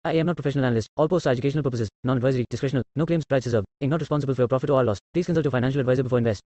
I am not professional analyst. All posts are educational purposes, non-advisory, discretional, no claims, price reserved. Inc. not responsible for your profit or loss. Please consult your financial advisor before invest.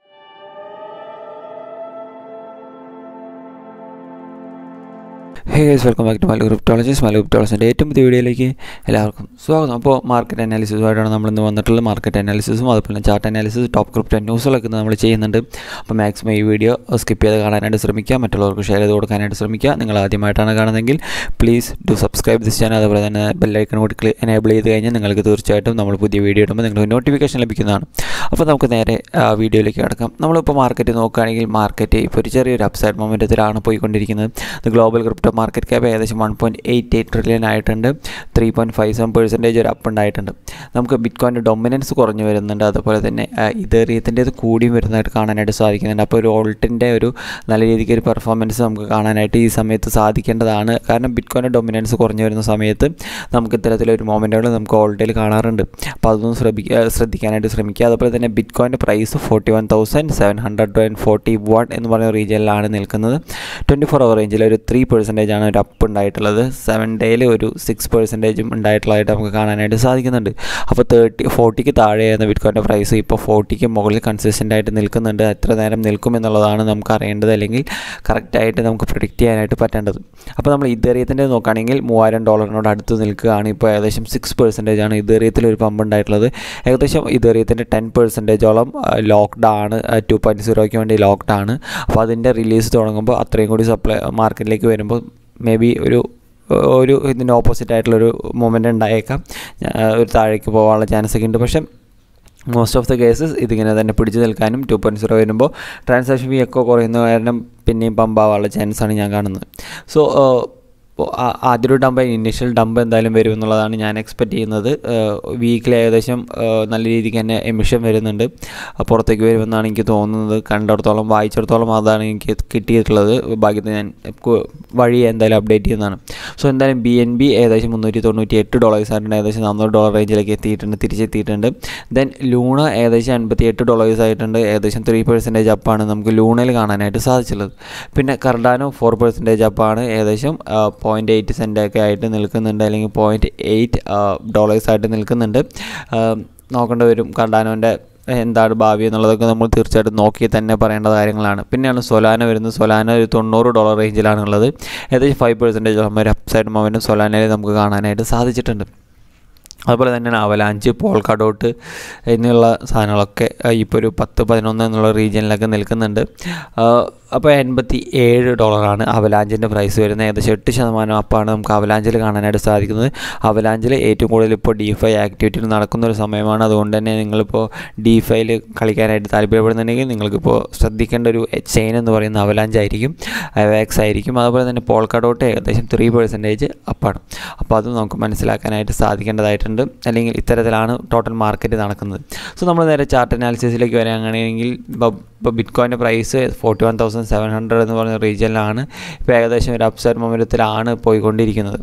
Hey guys welcome back to Malu cryptologies Malu ക്രിപ്റ്റോളജിൻ്റെ ഏറ്റവും പുതിയ വീഡിയോയിലേക്ക് എല്ലാവർക്കും സ്വാഗതം അപ്പോൾ market അനാലിസിസുമായിട്ടാണ് നമ്മൾ ഇന്ന് വന്നിട്ടുള്ളത് മാർക്കറ്റ് അനാലിസിസും അതുപോലെ തന്നെ ചാർട്ട് അനാലിസിസ് ടോപ്പ് ക്രിപ്റ്റോ ന്യൂസുകളൊക്കെ ഇന്ന് നമ്മൾ ചെയ്യുന്നുണ്ട് അപ്പോൾ മാക്സിമം ഈ വീഡിയോ സ്കിപ്പ് ചെയ്ത് കാണാനായിട്ട് ശ്രമിക്കുക മറ്റുള്ളവർക്ക് ഷെയർ ചെയ്ത് കൊടുക്കാനായിട്ട് ശ്രമിക്കുക നിങ്ങൾ ആദ്യമായിട്ടാണ് കാണുന്നതെങ്കിൽ please do subscribe this channel അതുപോലെ തന്നെ ബെല്ലൈക്കൺ കൂടി ക്ലി എനേബിൾ ചെയ്ത് കഴിഞ്ഞാൽ നിങ്ങൾക്ക് തീർച്ചയായിട്ടും നമ്മൾ പുതിയ വീഡിയോ ഇടുമ്പോൾ നിങ്ങൾക്ക് നോട്ടിഫിക്കേഷൻ ലഭിക്കുന്നതാണ് അപ്പോൾ നമുക്ക് നേരെ ആ, വീഡിയോയിലേക്ക് കിടക്കാം നമ്മളിപ്പോൾ മാർക്കറ്റ് നോക്കുകയാണെങ്കിൽ മാർക്കറ്റ് ഇപ്പോൾ ഒരു ചെറിയൊരു അപ്സൈഡ് മൊമെൻറ്റത്തിലാണ് പോയിക്കൊണ്ടിരിക്കുന്നത് ഇത് ഗ്ലോബൽ ക്രിപ്റ്റോ മാർക്കറ്റ് ക്യാപ്പ് ഏകദേശം one point eight eight trillion ആയിട്ടുണ്ട് three point five seven percentage ഒരു അപ്പ് ഉണ്ടായിട്ടുണ്ട് നമുക്ക് ബിറ്റ് കോയിൻ്റെ ഡൊമിനൻസ് കുറഞ്ഞു വരുന്നുണ്ട് അതുപോലെ തന്നെ ഇതേറിയത്തിൻ്റെത് കൂടിയും വരുന്നതായിട്ട് കാണാനായിട്ട് സാധിക്കുന്നുണ്ട് അപ്പോൾ ഒരു ഓൾട്ടിൻ്റെ ഒരു നല്ല രീതിക്ക് ഒരു പെർഫോമൻസ് നമുക്ക് കാണാനായിട്ട് ഈ സമയത്ത് സാധിക്കേണ്ടതാണ് കാരണം ബിറ്റ് കോയിൻ്റെ ഡൊമിനൻസ് കുറഞ്ഞു വരുന്ന സമയത്ത് നമുക്ക് ഇത്തരത്തിലൊരു മൊമെൻറ്റുകൾ നമുക്ക് ഓൾട്ടിൽ കാണാറുണ്ട് അപ്പോൾ അതൊന്നും ശ്രമിക്കുക ശ്രദ്ധിക്കാനായിട്ട് ശ്രമിക്കുക അതുപോലെ തന്നെ ബിറ്റ് കോയിൻ്റെ price forty one thousand seven hundred and forty one എന്ന് പറയുന്ന റീജിയനിലാണ് നിൽക്കുന്നത് ട്വൻറ്റി ഫോർ അവർ റേഞ്ചിൽ ഒരു ത്രീ പെർസെൻറ്റേജ് ആണ് ഒരു അപ്പ് ഉണ്ടായിട്ടുള്ളത് സെവൻ ഡേയിൽ ഒരു സിക്സ് പെർസെൻറ്റേജും ഉണ്ടായിട്ടുള്ളതായിട്ട് നമുക്ക് കാണാനായിട്ട് സാധിക്കുന്നുണ്ട് അപ്പോൾ തേർട്ടി ഫോർട്ടിക്ക് താഴെയായിരുന്ന ബിറ്റ് കോയിൻ്റെ പ്രൈസ് ഇപ്പോൾ ഫോർട്ടിക്ക് മുകളിൽ കൺസിസ്റ്റൻ്റ് ആയിട്ട് നിൽക്കുന്നുണ്ട് എത്ര നേരം നിൽക്കും എന്നുള്ളതാണ് നമുക്ക് അറിയേണ്ടത് അല്ലെങ്കിൽ കറക്റ്റായിട്ട് നമുക്ക് പ്രിഡിക്റ്റ് ചെയ്യാനായിട്ട് പറ്റേണ്ടത് അപ്പോൾ നമ്മൾ ഇതേറിയത്തിൻ്റെ നോക്കുകയാണെങ്കിൽ മൂവായിരം ഡോളറിനോട് അടുത്ത് നിൽക്കുകയാണ് ഇപ്പോൾ ഏകദേശം സിക്സ് പെർസെൻറ്റേജ് ആണ് ഇതേറിയത്തിൽ ഒരു പമ്പ് ഉണ്ടായിട്ടുള്ളത് ഏകദേശം ഇതേറിയത്തിൻ്റെ ടെൻ പെർസെൻറ്റേജോളം ലോക്ക്ഡ് ആണ് ടു പോയിൻറ്റ് സീറോയ്ക്ക് വേണ്ടി ലോക്ക്ഡ് ആണ് അപ്പോൾ അതിൻ്റെ റിലീസ് തുടങ്ങുമ്പോൾ അത്രയും കൂടി സപ്ലൈ മാർക്കറ്റിലേക്ക് വരുമ്പോൾ മേ ബി ഒരു ഒരു ഇതിൻ്റെ ഓപ്പോസിറ്റ് ആയിട്ടുള്ളൊരു മൊമെൻ്റ് ഉണ്ടായേക്കാം ആ, ഒരു താഴേക്ക് പോകാനുള്ള ചാൻസ് ഒക്കെ ഉണ്ട് പക്ഷേ മോസ്റ്റ് ഓഫ് ദ കേസസ് ഇതിങ്ങനെ തന്നെ പിടിച്ചു നിൽക്കാനും ടു പോയിൻറ്റ് സീറോ വരുമ്പോൾ ട്രാൻസാക്ഷൻ ഫീ ഒക്കെ കുറയുന്ന കാരണം പിന്നെയും പമ്പാവാനുള്ള ചാൻസാണ് ഞാൻ കാണുന്നത് സോ ആദ്യൊരു ഡംപ് ഇനിഷ്യൽ ഡംപ് എന്തായാലും വരും എന്നുള്ളതാണ് ഞാൻ എക്സ്പെക്റ്റ് ചെയ്യുന്നത് വീക്കിൽ ഏകദേശം ആ, നല്ല രീതിക്ക് തന്നെ എമിഷൻ വരുന്നുണ്ട് ആ, പുറത്തേക്ക് വരുമെന്നാണ് എനിക്ക് തോന്നുന്നത് കണ്ടിടത്തോളം വായിച്ചിടത്തോളം അതാണ് എനിക്ക് കിട്ടിയിട്ടുള്ളത് ബാക്കി ഞാൻ കു- വഴി എന്തായാലും അപ്ഡേറ്റ് ചെയ്യുന്നതാണ് സോ എന്തായാലും ബി എൻ ബി ഏകദേശം മുന്നൂറ്റി തൊണ്ണൂറ്റി എട്ട് ഡോളേഴ്സ് ആയിട്ടുണ്ട് ഏകദേശം നാനൂറ് ഡോളർ റേഞ്ചിലേക്ക് എത്തിയിട്ടുണ്ട് തിരിച്ചെത്തിയിട്ടുണ്ട് ദെൻ ലൂണ ഏകദേശം അൻപത്തി എട്ട് ഡോളേഴ്സ് ആയിട്ടുണ്ട് ഏകദേശം ത്രീ പെർസെൻറ്റേജ് അപ്പാണ് നമുക്ക് ലൂണയിൽ കാണാനായിട്ട് സാധിച്ചുള്ളത് പിന്നെ കർഡാനോ ഫോർ പെർസെൻറ്റേജ് അപ്പാണ് ഏകദേശം പോയിൻറ്റ് എയ്റ്റ് സെൻറ്റ് ഒക്കെ ആയിട്ട് നിൽക്കുന്നുണ്ട് അല്ലെങ്കിൽ പോയിൻറ്റ് എയ്റ്റ് ഡോളേഴ്സ് ആയിട്ട് നിൽക്കുന്നുണ്ട് ആ, നോക്കേണ്ടി വരും കർഡാനോൻ്റെ എന്താണ് ഭാവി എന്നുള്ളതൊക്കെ നമ്മൾ തീർച്ചയായിട്ടും നോക്കി തന്നെ പറയേണ്ട കാര്യങ്ങളാണ് പിന്നെയാണ് സൊലാന വരുന്നത് സൊലാന ഒരു തൊണ്ണൂറ് ഡോളർ റേഞ്ചിലാണ് ഉള്ളത് ഏകദേശം ഫൈവ് പെർസെൻറ്റേജ് ഒരു അപ്സൈഡ് മൊമെൻറ്റും സൊലാനയിൽ നമുക്ക് കാണാനായിട്ട് സാധിച്ചിട്ടുണ്ട് അതുപോലെ തന്നെയാണ് അവലാഞ്ച് പോൾക്കാഡോട്ട് എന്നുള്ള സാധനങ്ങളൊക്കെ ഇപ്പോൾ ഒരു പത്ത് പതിനൊന്ന് എന്നുള്ള റീജിയനിലൊക്കെ നിൽക്കുന്നുണ്ട് ആ, അപ്പോൾ എൺപത്തി ഏഴ് ഡോളറാണ് അവലാഞ്ചിൻ്റെ പ്രൈസ് വരുന്നത് ഏകദേശം എട്ട് ശതമാനം അപ്പാണ് നമുക്ക് അവലാഞ്ചിൽ കാണാനായിട്ട് സാധിക്കുന്നത് അവലാഞ്ചിൽ ഏറ്റവും കൂടുതൽ ഇപ്പോൾ ഡി ആക്ടിവിറ്റി നടക്കുന്ന ഒരു സമയമാണ് അതുകൊണ്ട് തന്നെ നിങ്ങളിപ്പോൾ ഡി ഫൈയിൽ കളിക്കാനായിട്ട് താല്പര്യപ്പെടുന്നുണ്ടെങ്കിൽ നിങ്ങൾക്കിപ്പോൾ ശ്രദ്ധിക്കേണ്ട ഒരു ചെയിൻ എന്ന് പറയുന്ന അവലാഞ്ച് ആയിരിക്കും അവാക്സ് ആയിരിക്കും അതുപോലെ തന്നെ പോൾക്കാഡോട്ട് ഏകദേശം ത്രീ പെർസെൻറ്റേജ് അപ്പാണ് അപ്പോൾ അത് നമുക്ക് മനസ്സിലാക്കാനായിട്ട് സാധിക്കേണ്ടതായിട്ടുണ്ട് അല്ലെങ്കിൽ ഇത്തരത്തിലാണ് ടോട്ടൽ മാർക്കറ്റ് നടക്കുന്നത് സോ നമ്മൾ നേരെ ചാർട്ട് അനാലിസിസിലേക്ക് വരികയാണെങ്കിൽ ഇപ്പോൾ ഇപ്പോൾ ബിറ്റ് കോയിൻ്റെ price forty one thousand seven hundred എന്ന് പറയുന്ന റീജിയനിലാണ് ഇപ്പോൾ ഏകദേശം ഒരു അപ്സൈഡ് മൊമെൻറ്റത്തിലാണ് പോയിക്കൊണ്ടിരിക്കുന്നത്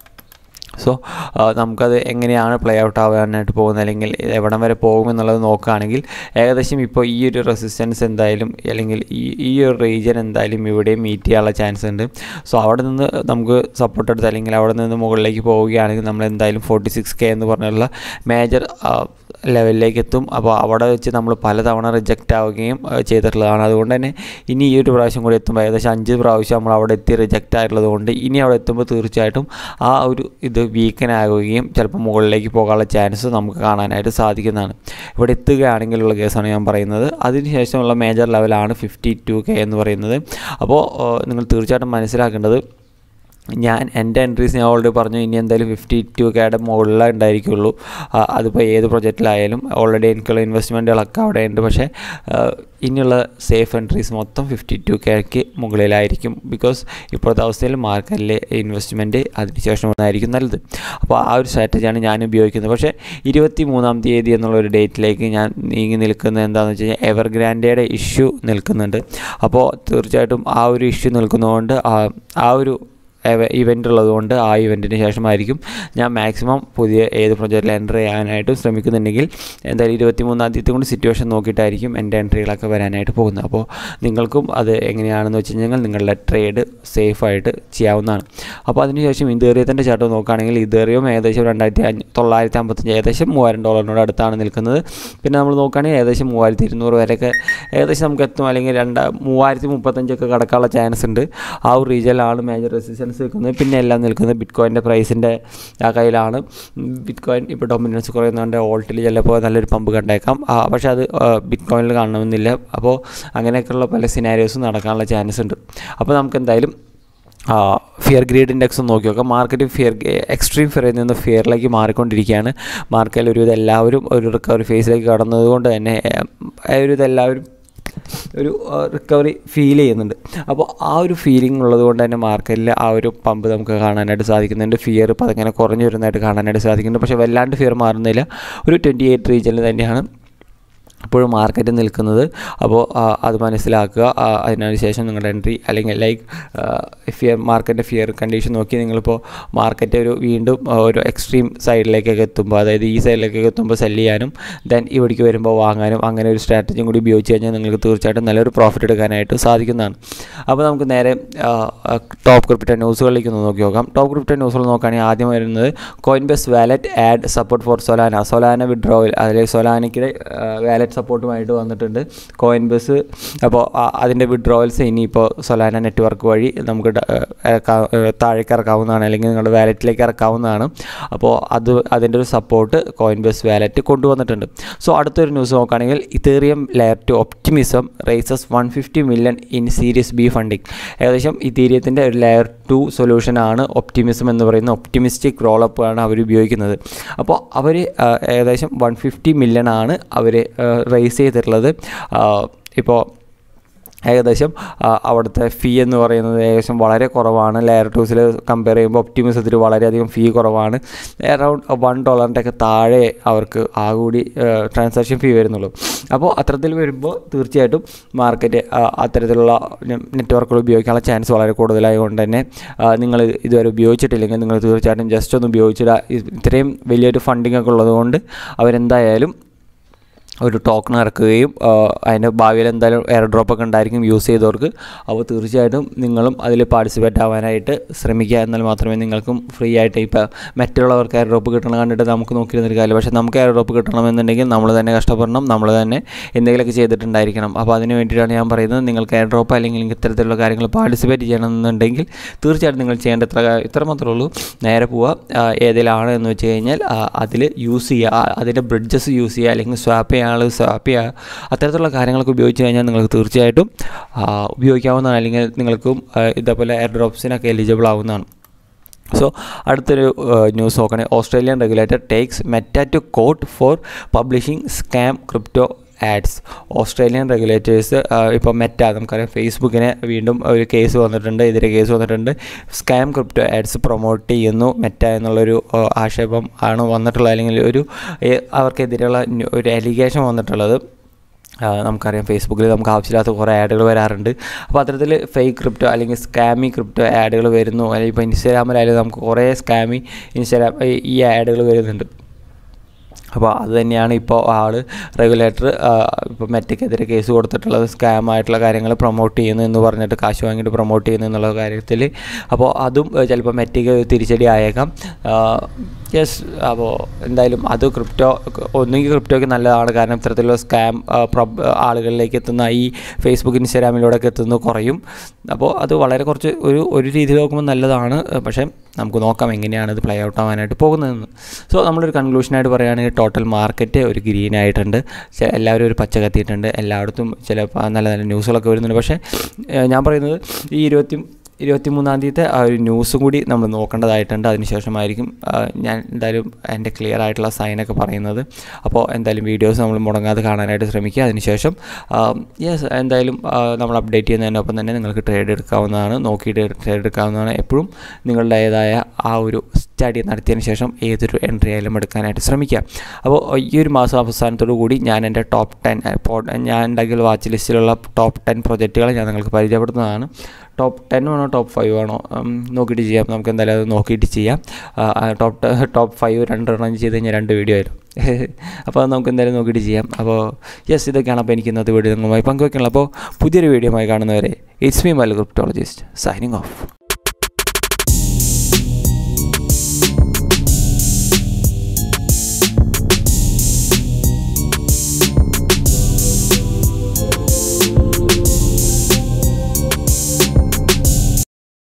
സോ ആ, നമുക്കത് എങ്ങനെയാണ് പ്ലേ ഔട്ട് ആവാനായിട്ട് പോകുന്നത് അല്ലെങ്കിൽ എവിടം വരെ പോകുമെന്നുള്ളത് നോക്കുകയാണെങ്കിൽ ഏകദേശം ഇപ്പോൾ ഈ ഒരു റെസിസ്റ്റൻസ് എന്തായാലും അല്ലെങ്കിൽ ഈ ഈ ഒരു റീജിയൻ എന്തായാലും ഇവിടെയും മീറ്റ് ചെയ്യാനുള്ള ചാൻസ് ഉണ്ട് സോ അവിടെ നിന്ന് നമുക്ക് സപ്പോർട്ട് എടുത്ത് അല്ലെങ്കിൽ അവിടെ നിന്ന് മുകളിലേക്ക് പോവുകയാണെങ്കിൽ നമ്മൾ എന്തായാലും ഫോർട്ടി സിക്സ് കെ എന്ന് പറഞ്ഞുള്ള മേജർ ലെവലിലേക്ക് എത്തും അപ്പോൾ അവിടെ വെച്ച് നമ്മൾ പലതവണ റിജക്റ്റ് ആവുകയും ആ, ചെയ്തിട്ടുള്ളതാണ് അതുകൊണ്ട് തന്നെ ഇനി ഈ ഒരു പ്രാവശ്യം കൂടി എത്തുമ്പോൾ ഏകദേശം അഞ്ച് പ്രാവശ്യം നമ്മൾ അവിടെ എത്തി റിജക്റ്റ് ആയിട്ടുള്ളത് കൊണ്ട് ഇനി അവിടെ എത്തുമ്പോൾ തീർച്ചയായിട്ടും ആ ഒരു ഇത് വീക്കനാകുകയും ചിലപ്പോൾ മുകളിലേക്ക് പോകാനുള്ള ചാൻസ് നമുക്ക് കാണാനായിട്ട് സാധിക്കുന്നതാണ് ഇവിടെ എത്തുകയാണെങ്കിലുള്ള കേസാണ് ഞാൻ പറയുന്നത് അതിനുശേഷമുള്ള മേജർ ലെവലാണ് ഫിഫ്റ്റി ടു കെ എന്ന് പറയുന്നത് അപ്പോൾ ആ, നിങ്ങൾ തീർച്ചയായിട്ടും മനസ്സിലാക്കേണ്ടത് ഞാൻ എൻ്റെ എൻട്രീസ് ഞാൻ ഓൾറെഡി പറഞ്ഞു ഇനി എന്തായാലും ഫിഫ്റ്റി ടു കെയുടെ മുകളിലേ ഉണ്ടായിരിക്കുള്ളൂ ആ, അതിപ്പോൾ ഏത് പ്രൊജക്റ്റിലായാലും ഓൾറെഡി എനിക്കുള്ള ഇൻവെസ്റ്റ്മെൻറ്റുകളൊക്കെ അവിടെ ഉണ്ട് പക്ഷേ ആ, ഇനിയുള്ള സേഫ് എൻട്രീസ് മൊത്തം ഫിഫ്റ്റി ടു കെക്ക് മുകളിലായിരിക്കും ബിക്കോസ് ഇപ്പോഴത്തെ അവസ്ഥയിൽ മാർക്കറ്റിലെ ഇൻവെസ്റ്റ്മെൻറ്റ് അതിനുശേഷം ആയിരിക്കും നല്ലത് അപ്പോൾ ആ ഒരു സ്ട്രാറ്റജിയാണ് ഞാൻ ഉപയോഗിക്കുന്നത് പക്ഷേ ഇരുപത്തി മൂന്നാം തീയതി എന്നുള്ള ഒരു ഡേറ്റിലേക്ക് ഞാൻ നീങ്ങി നിൽക്കുന്നത് എന്താണെന്ന് വെച്ച് കഴിഞ്ഞാൽ എവർ ഗ്രാൻഡയുടെ ഇഷ്യൂ നിൽക്കുന്നുണ്ട് അപ്പോൾ തീർച്ചയായിട്ടും ആ ഒരു ഇഷ്യൂ നിൽക്കുന്നതുകൊണ്ട് ആ- ആ ഒരു ഇവൻ്റ് ഉള്ളതുകൊണ്ട് ആ ഇവൻറ്റിന് ശേഷമായിരിക്കും ഞാൻ മാക്സിമം പുതിയ ഏത് പ്രൊജക്റ്റിൽ എൻ്റർ ചെയ്യാനായിട്ടും ശ്രമിക്കുന്നുണ്ടെങ്കിൽ എന്തായാലും ഇരുപത്തി മൂന്നാം തീയതി കൊണ്ട് സിറ്റുവേഷൻ നോക്കിയിട്ടായിരിക്കും എൻ്റെ എൻട്രികളൊക്കെ വരാനായിട്ട് പോകുന്നത് അപ്പോൾ നിങ്ങൾക്കും അത് എങ്ങനെയാണെന്ന് വെച്ച് കഴിഞ്ഞാൽ നിങ്ങളുടെ ട്രേഡ് സേഫായിട്ട് ചെയ്യാവുന്നതാണ് അപ്പോൾ അതിനുശേഷം ഇതേറിയത്തിൻ്റെ ചാർട്ട് നോക്കുകയാണെങ്കിൽ ഇതേറിയം ഏകദേശം രണ്ടായിരത്തി അഞ്ഞ് തൊള്ളായിരത്തി അമ്പത്തഞ്ച് ഏകദേശം മൂവായിരം ഡോളറിനോട് അടുത്താണ് നിൽക്കുന്നത് പിന്നെ നമ്മൾ നോക്കുകയാണെങ്കിൽ ഏകദേശം മൂവായിരത്തി ഇരുന്നൂറ് വരെയൊക്കെ ഏകദേശം നമുക്ക് എത്തും അല്ലെങ്കിൽ രണ്ട് മൂവായിരത്തി മുപ്പത്തഞ്ചൊക്കെ കടക്കാനുള്ള ചാൻസ് ഉണ്ട് ആ ഒരു റീജിയനിലാണ് മേജർ റെസിസ്റ്റൻസ് നിൽക്കുന്നത് പിന്നെ എല്ലാം നിൽക്കുന്നത് ബിറ്റ് കോയിൻ്റെ പ്രൈസിൻ്റെ ആ കയ്യിലാണ് ബിറ്റ് കോയിൻ ഇപ്പോൾ ഡൊമിനൻസ് കുറയുന്നതുകൊണ്ട് ഓൾട്ടിൽ ചിലപ്പോൾ നല്ലൊരു പമ്പ് കണ്ടേക്കാം ആ, പക്ഷേ അത് ബിറ്റ് കോയിനിൽ കാണണമെന്നില്ല അപ്പോൾ അങ്ങനെയൊക്കെയുള്ള പല സിനാരിയോസും നടക്കാനുള്ള ചാൻസ് ഉണ്ട് അപ്പോൾ നമുക്ക് എന്തായാലും ഫിയർ ഗ്രീഡ് ഇൻഡെക്സ് നോക്കി നോക്കാം മാർക്കറ്റ് ഫിയർ എക്സ്ട്രീം ഫിയറിൽ നിന്ന് ഫിയറിലേക്ക് മാറിക്കൊണ്ടിരിക്കുകയാണ് മാർക്കറ്റിൽ ഒരുവിധം എല്ലാവരും ഒരു റിക്കവറി ഫേസിലേക്ക് കടന്നതുകൊണ്ട് തന്നെ ഏഹ്, ഒരുവിധം എല്ലാവരും ഒരു റിക്കവറി ഫീൽ ചെയ്യുന്നുണ്ട് അപ്പോൾ ആ ഒരു ഫീലിംഗ് ഉള്ളത് കൊണ്ട് തന്നെ മാർക്കറ്റിൽ ആ ഒരു പമ്പ് നമുക്ക് കാണാനായിട്ട് സാധിക്കുന്നുണ്ട് ഫിയർ ഇപ്പോൾ അതങ്ങനെ കുറഞ്ഞു വരുന്നതായിട്ട് കാണാനായിട്ട് സാധിക്കുന്നുണ്ട് പക്ഷേ വല്ലാണ്ട് ഫിയർ മാറുന്നില്ല ഒരു ട്വൻറ്റി എയ്റ്റ് റീജിയനിൽ തന്നെയാണ് ഇപ്പോഴും മാർക്കറ്റ് നിൽക്കുന്നത് അപ്പോൾ ആ, അത് മനസ്സിലാക്കുക ആ, അതിനു ശേഷം നിങ്ങളുടെ എൻട്രി അല്ലെങ്കിൽ ലൈക്ക് ഫിയർ മാർക്കറ്റിൻ്റെ ഫിയർ കണ്ടീഷൻ നോക്കി നിങ്ങളിപ്പോൾ മാർക്കറ്റ് ഒരു വീണ്ടും ആ, ഒരു എക്സ്ട്രീം സൈഡിലേക്കൊക്കെ എത്തുമ്പോൾ അതായത് ഈ സൈഡിലേക്കൊക്കെ എത്തുമ്പോൾ സെല് ചെയ്യാനും ദെൻ ഇവിടേക്ക് വരുമ്പോൾ വാങ്ങാനും അങ്ങനെ ഒരു സ്ട്രാറ്റജിയും കൂടി ഉപയോഗിച്ച് കഴിഞ്ഞാൽ നിങ്ങൾക്ക് തീർച്ചയായിട്ടും നല്ലൊരു പ്രോഫിറ്റ് എടുക്കാനായിട്ട് സാധിക്കുന്നതാണ് അപ്പോൾ നമുക്ക് നേരെ ടോപ്പ് ക്രിപ്റ്റോ ന്യൂസുകളിലേക്ക് ഒന്ന് നോക്കി നോക്കാം ടോപ്പ് ക്രിപ്റ്റോ ന്യൂസുകൾ നോക്കുകയാണെങ്കിൽ ആദ്യം വരുന്നത് Coinbase wallet add support for Solana Solana withdrawal അതിൽ സൊലാനയ്ക്ക് വാലറ്റ് സപ്പോർട്ടുമായിട്ട് വന്നിട്ടുണ്ട് കോയിൻ ബേസ് അപ്പോൾ അതിൻ്റെ വിഡ്രോവൽസ് ഇനിയിപ്പോൾ സൊലാന നെറ്റ്വർക്ക് വഴി നമുക്ക് ഡ- ഏഹ് ഇറക്കാ- ഏഹ് താഴേക്ക് ഇറക്കാവുന്നതാണ് അല്ലെങ്കിൽ നിങ്ങളുടെ വാലറ്റിലേക്ക് ഇറക്കാവുന്നതാണ് അപ്പോൾ അത് അതിൻ്റെ ഒരു സപ്പോർട്ട് കോയിൻ ബേസ് വാലറ്റ് കൊണ്ടുവന്നിട്ടുണ്ട് സോ അടുത്തൊരു ന്യൂസ് നോക്കുകയാണെങ്കിൽ Ethereum layer two Optimism raises one fifty million in series B funding ഏകദേശം ഇതീരിയത്തിൻ്റെ ഒരു ലെയർ ടു സൊല്യൂഷനാണ് ഒപ്റ്റിമിസം എന്ന് പറയുന്ന ഒപ്റ്റിമിസ്റ്റിക് റോളപ്പ് ആണ് അവർ ഉപയോഗിക്കുന്നത് അപ്പോൾ അവർ ഏകദേശം വൺ ഫിഫ്റ്റി മില്യൺ ആണ് അവർ റേസ് ചെയ്തിട്ടുള്ളത് ഇപ്പോൾ ഏകദേശം ആ, അവിടുത്തെ ഫീ എന്ന് പറയുന്നത് ഏകദേശം വളരെ കുറവാണ് ലെയർ ടൂസിൽ കമ്പയർ ചെയ്യുമ്പോൾ ഒപ്റ്റിമിസത്തിൽ വളരെയധികം ഫീ കുറവാണ് അറൗണ്ട് വൺ ഡോളറിൻ്റെ ഒക്കെ താഴെ അവർക്ക് ആ കൂടി ട്രാൻസാക്ഷൻ ഫീ വരുന്നുള്ളൂ അപ്പോൾ അത്തരത്തിൽ വരുമ്പോൾ തീർച്ചയായിട്ടും മാർക്കറ്റ് അത്തരത്തിലുള്ള നെറ്റ്വർക്കുകൾ ഉപയോഗിക്കാനുള്ള ചാൻസ് വളരെ കൂടുതലായതുകൊണ്ട് തന്നെ നിങ്ങൾ ഇതുവരെ ഉപയോഗിച്ചിട്ടില്ലെങ്കിൽ നിങ്ങൾ തീർച്ചയായിട്ടും ജസ്റ്റ് ഒന്ന് ഉപയോഗിച്ചിട്ട് ഇത്രയും വലിയൊരു ഫണ്ടിങ് ഒക്കെ ഉള്ളതുകൊണ്ട് അവരെന്തായാലും ഒരു ടോക്കൺ ഇറക്കുകയും ആ, അതിൻ്റെ ഭാവിയിൽ എന്തായാലും എയർ ഡ്രോപ്പ് ഒക്കെ ഉണ്ടായിരിക്കും യൂസ് ചെയ്തവർക്ക് അപ്പോൾ തീർച്ചയായിട്ടും നിങ്ങളും അതിൽ പാർട്ടിസിപ്പേറ്റ് ആവാനായിട്ട് ശ്രമിക്കുക എന്നാൽ മാത്രമേ നിങ്ങൾക്കും ഫ്രീ ആയിട്ട് ഇപ്പോൾ മറ്റുള്ളവർക്ക് എയർ ഡ്രോപ്പ് കിട്ടണം കണ്ടിട്ട് നമുക്ക് നോക്കിയിരുന്നൊരു കാര്യം പക്ഷേ നമുക്ക് എയർ ഡ്രോപ്പ് കിട്ടണമെന്നുണ്ടെങ്കിൽ നമ്മൾ തന്നെ കഷ്ടപ്പെടണം നമ്മൾ തന്നെ എന്തെങ്കിലുമൊക്കെ ചെയ്തിട്ടുണ്ടായിരിക്കണം അപ്പോൾ അതിന് വേണ്ടിയിട്ടാണ് ഞാൻ പറയുന്നത് നിങ്ങൾക്ക് എയർ ഡ്രോപ്പ് അല്ലെങ്കിൽ ഇത്തരത്തിലുള്ള കാര്യങ്ങൾ പാർട്ടിസിപ്പേറ്റ് ചെയ്യണമെന്നുണ്ടെങ്കിൽ തീർച്ചയായിട്ടും നിങ്ങൾ ചെയ്യേണ്ട ഇത്ര കാ- ഇത്ര മാത്രമേ ഉള്ളൂ നേരെ പോവുക ആ, ഏതിലാണ് എന്ന് വെച്ച് കഴിഞ്ഞാൽ അതിൽ യൂസ് ചെയ്യുക ആ, അതിൻ്റെ ബ്രിഡ്ജസ് യൂസ് ചെയ്യുക അല്ലെങ്കിൽ സ്വാപ്പ് ചെയ്യാൻ ആൾ സ്വാപ്പ് ചെയ്യുക അത്തരത്തിലുള്ള കാര്യങ്ങളൊക്കെ ഉപയോഗിച്ച് കഴിഞ്ഞാൽ നിങ്ങൾക്ക് തീർച്ചയായിട്ടും ആ, ഉപയോഗിക്കാവുന്നതാണ് അല്ലെങ്കിൽ നിങ്ങൾക്കും ആ, ഇതേപോലെ എയർ ഡ്രോപ്സിനൊക്കെ എലിജിബിൾ ആവുന്നതാണ് സോ അടുത്തൊരു ന്യൂസ് നോക്കണേ Australian regulator takes Meta to court for publishing scam crypto ads Australian regulators ഇപ്പോൾ മെറ്റ നമുക്കറിയാം ഫേസ്ബുക്കിന് വീണ്ടും ഒരു കേസ് വന്നിട്ടുണ്ട് എതിരെ കേസ് വന്നിട്ടുണ്ട് സ്കാം ക്രിപ്റ്റോ ആഡ്സ് പ്രൊമോട്ട് ചെയ്യുന്നു മെറ്റ എന്നുള്ളൊരു ആ, ആക്ഷേപം ആണ് വന്നിട്ടുള്ളത് അല്ലെങ്കിൽ ഒരു ഏ, അവർക്കെതിരെയുള്ള ന്യൂ- ഒരു അലിഗേഷൻ വന്നിട്ടുള്ളത് ആ, നമുക്കറിയാം ഫേസ്ബുക്കിൽ നമുക്ക് ആവശ്യമില്ലാത്ത കുറേ ആഡുകൾ വരാറുണ്ട് അപ്പോൾ അത്തരത്തിൽ ഫേക്ക് ക്രിപ്റ്റോ അല്ലെങ്കിൽ സ്കാമി ക്രിപ്റ്റോ ആഡുകൾ വരുന്നു അല്ലെങ്കിൽ ഇപ്പോൾ ഇൻസ്റ്റാഗ്രാമിലായാലും നമുക്ക് കുറേ സ്കാമി ഇൻസ്റ്റാഗ്രാം ഈ- ഈ ആഡുകൾ വരുന്നുണ്ട് അപ്പോൾ അത് തന്നെയാണ് ഇപ്പോൾ ആൾ റെഗുലേറ്റർ ഇപ്പോൾ മെറ്റയ്ക്കെതിരെ കേസ് കൊടുത്തിട്ടുള്ളത് സ്കാം ആയിട്ടുള്ള കാര്യങ്ങൾ പ്രൊമോട്ട് ചെയ്യുന്നു എന്ന് പറഞ്ഞിട്ട് കാശ് വാങ്ങിയിട്ട് പ്രൊമോട്ട് ചെയ്യുന്നു എന്നുള്ള കാര്യത്തിൽ അപ്പോൾ അതും ഏഹ്, ചിലപ്പോൾ മെറ്റയ്ക്ക് തിരിച്ചടി ആയേക്കാം യെസ് അപ്പോൾ എന്തായാലും അത് ക്രിപ്റ്റോ ഒന്നുകിൽ ക്രിപ്റ്റോയ്ക്ക് നല്ലതാണ് കാരണം ഇത്തരത്തിലുള്ള സ്കാം ആളുകളിലേക്ക് എത്തുന്ന ഈ ഫേസ്ബുക്ക് ഇൻസ്റ്റാഗ്രാമിലൂടെയൊക്കെ എത്തുന്നത് കുറയും അപ്പോൾ അത് വളരെ കുറച്ച് ഒരു ഒരു രീതിയിൽ നോക്കുമ്പോൾ നല്ലതാണ് ഏഹ്, പക്ഷേ നമുക്ക് നോക്കാം എങ്ങനെയാണ് ഇത് പ്ലേ ഔട്ട് ആവാനായിട്ട് പോകുന്നതെന്ന് സോ നമ്മളൊരു കൺക്ലൂഷനായിട്ട് പറയുകയാണെങ്കിൽ ടോട്ടൽ മാർക്കറ്റ് ഒരു ഗ്രീൻ ആയിട്ടുണ്ട് ചെ- എല്ലാവരും ഒരു പച്ച കത്തിയിട്ടുണ്ട് എല്ലായിടത്തും ചില പ- നല്ല നല്ല ന്യൂസുകളൊക്കെ വരുന്നുണ്ട് പക്ഷേ ഏഹ്, ഞാൻ പറയുന്നത് ഈ ഇരുപത്തി ഇരുപത്തി മൂന്നാം തീയതി ആ ഒരു ന്യൂസും കൂടി നമ്മൾ നോക്കേണ്ടതായിട്ടുണ്ട് അതിനുശേഷമായിരിക്കും ആ, ഞാൻ എന്തായാലും എൻ്റെ ക്ലിയർ ആയിട്ടുള്ള സൈനൊക്കെ പറയുന്നത് അപ്പോൾ എന്തായാലും വീഡിയോസ് നമ്മൾ മുടങ്ങാതെ കാണാനായിട്ട് ശ്രമിക്കുക അതിനുശേഷം യെസ് എന്തായാലും ആ, നമ്മൾ അപ്ഡേറ്റ് ചെയ്യുന്നതിനൊപ്പം തന്നെ നിങ്ങൾക്ക് ട്രേഡ് എടുക്കാവുന്നതാണ് നോക്കിയിട്ട് ട്രേഡ് എടുക്കാവുന്നതാണ് എപ്പോഴും നിങ്ങളുടേതായ ആ ഒരു സ്റ്റഡി നടത്തിയതിന് ശേഷം ഏതൊരു എൻട്രി ആയാലും എടുക്കാനായിട്ട് ശ്രമിക്കുക അപ്പോൾ ഈ ഒരു മാസം അവസാനത്തോടു കൂടി ഞാൻ എൻ്റെ ടോപ്പ് ടെൻ ഞാൻ ഉണ്ടാക്കിയ വാച്ച് ലിസ്റ്റിലുള്ള ടോപ്പ് ടെൻ പ്രൊജക്റ്റുകൾ ഞാൻ നിങ്ങൾക്ക് പരിചയപ്പെടുത്തുന്നതാണ് ടോപ്പ് ടെൻ ആണോ ടോപ്പ് ഫൈവ് ആണോ ഉം, നോക്കിയിട്ട് ചെയ്യാം നമുക്ക് എന്തായാലും അത് നോക്കിയിട്ട് ചെയ്യാം ടോപ്പ് ടോപ്പ് ഫൈവ് രണ്ടെണ്ണം ചെയ്ത് കഴിഞ്ഞാൽ രണ്ട് വീഡിയോ ആയിരുന്നു അപ്പോൾ അത് നമുക്ക് എന്തായാലും നോക്കിയിട്ട് ചെയ്യാം അപ്പോൾ യെസ് ഇതൊക്കെയാണ് അപ്പോൾ എനിക്ക് ഇന്നത്തെ വീഡിയോ നിങ്ങളുമായി പങ്കുവയ്ക്കാനുള്ളത് അപ്പോൾ പുതിയൊരു വീഡിയോ ആയി കാണുന്നവരെ ഇറ്റ്സ് മീ മൽ ക്രിപ്റ്റോളജിസ്റ്റ് സൈനിങ് ഓഫ്